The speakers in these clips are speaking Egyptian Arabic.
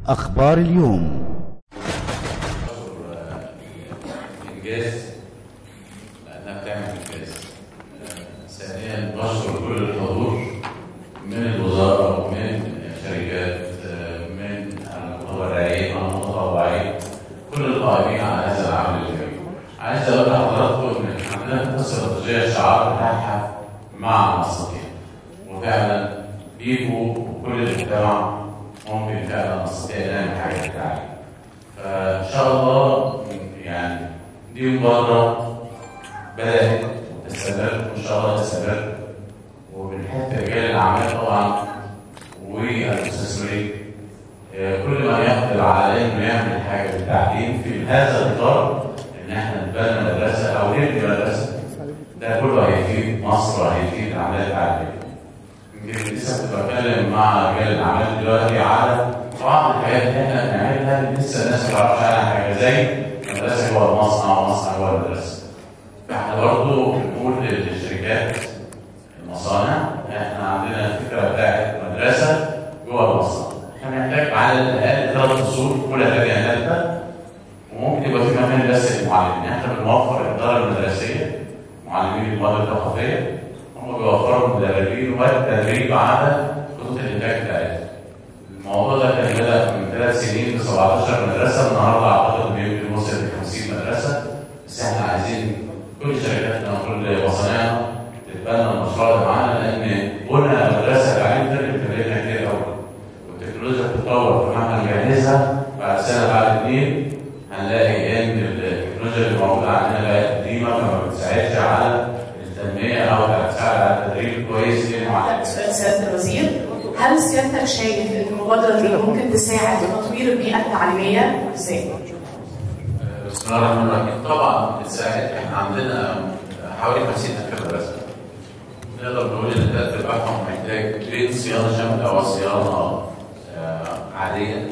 أخبار اليوم انجاز لانها بتعمل انجاز آه، ثانيا بشكر كل الحضور من الوزاره ومن شركات آه، من المتبرعين والمتطوعين كل القائمين على هذا العمل الجميل. عايز اقول لحضراتكم ان احنا عندنا قصه استراتيجيه الشعار بتاعها مع المستطيع وفعلا بيجوا كل المجتمع ممكن فعلا نستطيع نعمل حاجه في التعليم. فان شاء الله يعني دي مبادره بدات تستمر وان شاء الله تستمر وبنحث رجال الاعمال طبعا والمستثمرين آه، كل ما يقدر على انه يعمل حاجه في التعليم في هذا الاطار ان احنا نبني مدرسه او نبني مدرسه ده كله هيفيد مصر وهيفيد الاعمال التعليميه. يمكن لسه كنت بتكلم مع رجال الاعمال دلوقتي على بعض الحاجات اللي احنا بنعملها لسه الناس ما تعرفش عنها حاجه زي المدرسه جوه المصنع والمصنع جوه المدرسه. فاحنا برضه بنقول للشركات المصانع احنا عندنا الفكره بتاعت مدرسه جوه المصنع. احنا بنحتاج على الاقل ثلاث فصول اولى ثانيه ثالثه وممكن يبقى في مكان بس للمعلمين، احنا بنوفر الاداره المدرسيه معلمين المواد الثقافيه هم بيوفروا المدربين والتدريب على خطوط الانتاج بتاعتهم. الموضوع ده كان بدا من ثلاث سنين ب 17 مدرسه النهارده اعتقد انه يمكن وصل ل 50 مدرسه بس احنا عايزين كل شركاتنا وكل مصانعنا تتبنى المشروع ده معانا لان بنى مدرسه تعليم ده بتكلفنا كتير قوي والتكنولوجيا بتتطور فمهما نجهزها بعد سنه بعد اتنين هنلاقي ان التكنولوجيا اللي موجوده عندنا بقت قديمه فما بتساعدش على التنميه او تساعد على التدريب الكويس للمعلمين. سؤال سيادة الوزير هل سيادتك شايف ان المبادرة دي ممكن تساعد في تطوير البيئة التعليمية ازاي؟ بسم الله الرحمن الرحيم طبعا بتساعد احنا عندنا حوالي 50000 مدرسه نقدر نقول ان الثلاث ارباعهم محتاج بين صيانه شامله او صيانه آه، عاديه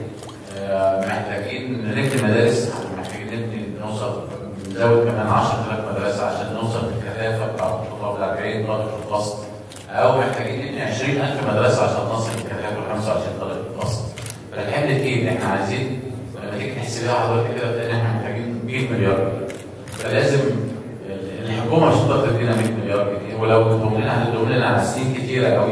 آه، محتاجين نبني مدارس محتاجين نبني نوصل نزود كمان 10000 مدرسه عشان نوصل للكثافه بتاعت الطلاب ال 40 طالب في الفصل او محتاجين نبني 20000 مدرسه عشان نصل للكثافه 25 طالب في الفصل فالحمل تقيل احنا عايزين لما تيجي تحسبها حضرتك كده بتلاقي ان احنا محتاجين 100 مليار جنيه فلازم الحكومه مش هتقدر تدينا 100 مليار جنيه ولو ادهم لنا هتدهم لنا على سنين كتيره قوي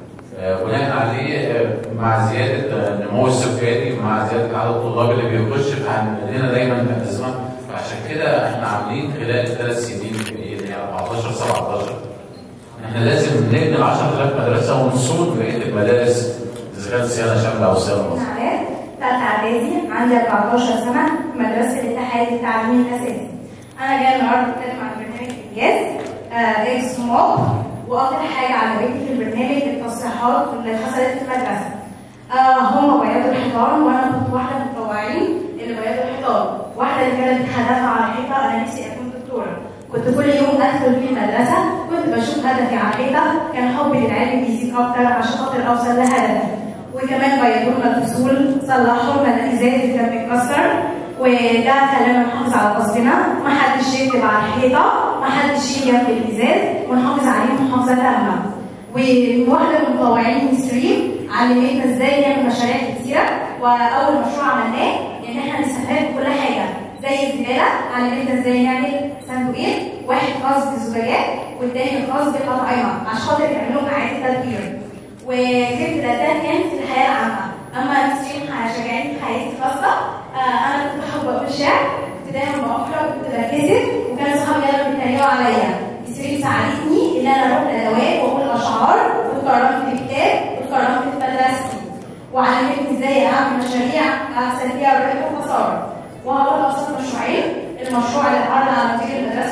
آه، بناء عليه آه، مع زياده آه، النمو السكاني مع زياده عدد الطلاب اللي بيخش فعندنا دايما ازمه فعشان كده احنا عاملين خلال الثلاث سنين اللي هي 14 17 احنا لازم نبني ال 10000 مدرسه ونصون بقيه المدارس اذا كانت صيانه شامله او صيانه مصر. علاء ثالثة إعدادي عندي 14 سنة في مدرسة الاتحاد التعليمي الأساسي. أنا جاية النهاردة أتكلم عن برنامج إنجاز آه إكس موب وأكتر حاجة عجبتني في البرنامج التصريحات اللي حصلت في المدرسة. آه هم بياضوا الحيطان وأنا كنت واحدة من المتطوعين اللي بياضوا الحيطان. واحدة اللي كانت هدفها على الحيطة أنا نفسي أكون دكتورة. كنت كل يوم ادخل في المدرسه كنت بشوف هدفي على الحيطه كان حبي للعلم بيزيد اكتر عشان خاطر اوصل لهدفي وكمان بيضوا لنا الفصول صلحوا لنا الازاز اللي كان بيتكسر وده خلانا نحافظ على فصلنا ما حدش يكتب على الحيطه ما حدش يجي جنب الازاز ونحافظ عليه محافظه تامه وواحده من المطوعين ستريم علمتنا ازاي نعمل مشاريع كتيره واول مشروع عملناه ان احنا نستفاد كل حاجه زي الزباله علمتنا ازاي نعمل صندوقين واحد خاص بالزجاجات والتاني خاص بالاطعمه عشان خاطر يعملوا اعاده تدوير وجبت ده كان في الحياه العامه اما نسرين شجعتني في حياتي الخاصه آه انا كنت بحب اقول شعر كنت دايما بقرا وكنت بتكسف وكان صحابي دايما بيتريقوا عليا نسرين ساعدتني ان انا اروح ندوات واقول اشعار واتكرمت في كتاب واتكرمت في مدرستي وعلمتني ازاي اعمل مشاريع احسن فيها الربح والخساره وهقول ابسط مشروعين المشروع اللي اتعرض على مدير المدرسه